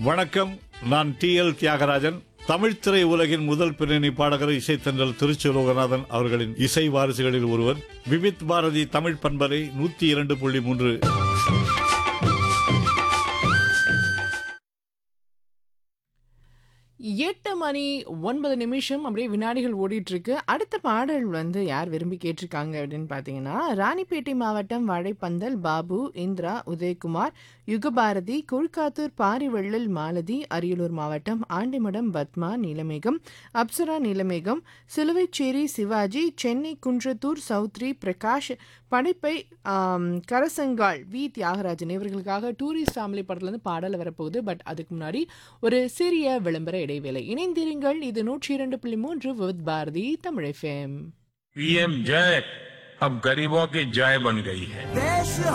வணக்கம் நான் D L Thiagarajan Tamil திரை உலகின் முதல் பின்னணி பாடகர் இசைத்தன்றல் திருச்சி லோகநாதன் அவர்களின் இசை வாரிசுகளில் ஒருவர் விவித் பாரதி தமிழ் பண்பலை நூத்தி இரண்டு புள்ளி மூன்று எட்டு மணி ஒன்பது நிமிஷம் அப்படியே வினாடிகள் ஓடிட்டு இருக்கு அடுத்த பாடல் வந்து யார் விரும்பி கேட்டிருக்காங்க அப்படின்னு பார்த்தீங்கன்னா ராணிப்பேட்டை மாவட்டம் வாழைப்பந்தல் பாபு இந்திரா உதயகுமார் யுகபாரதி கொல்காத்தூர் பாரிவள்ளல் மாலதி அரியலூர் மாவட்டம் ஆண்டிமடம் பத்மா நீலமேகம் அப்சரா நீலமேகம் சிலுவைச்சேரி சிவாஜி சென்னை குன்றத்தூர் சௌத்ரி பிரகாஷ் படைப்பை ஆம், கரசங்காள் வி தியாகராஜன் இவர்களுக்காக டூரிஸ்ட் ஃபேமிலி படத்துலேருந்து பாடல் வரப்போகுது பட் அதுக்கு முன்னாடி ஒரு சிறிய விளம்பர இடைவேளை இணைந்திருங்கள் இது நூற்றி இரண்டு புள்ளி மூன்று with Bharathi Tamil FM PM जय अब गरीबों की जय बन गई है देश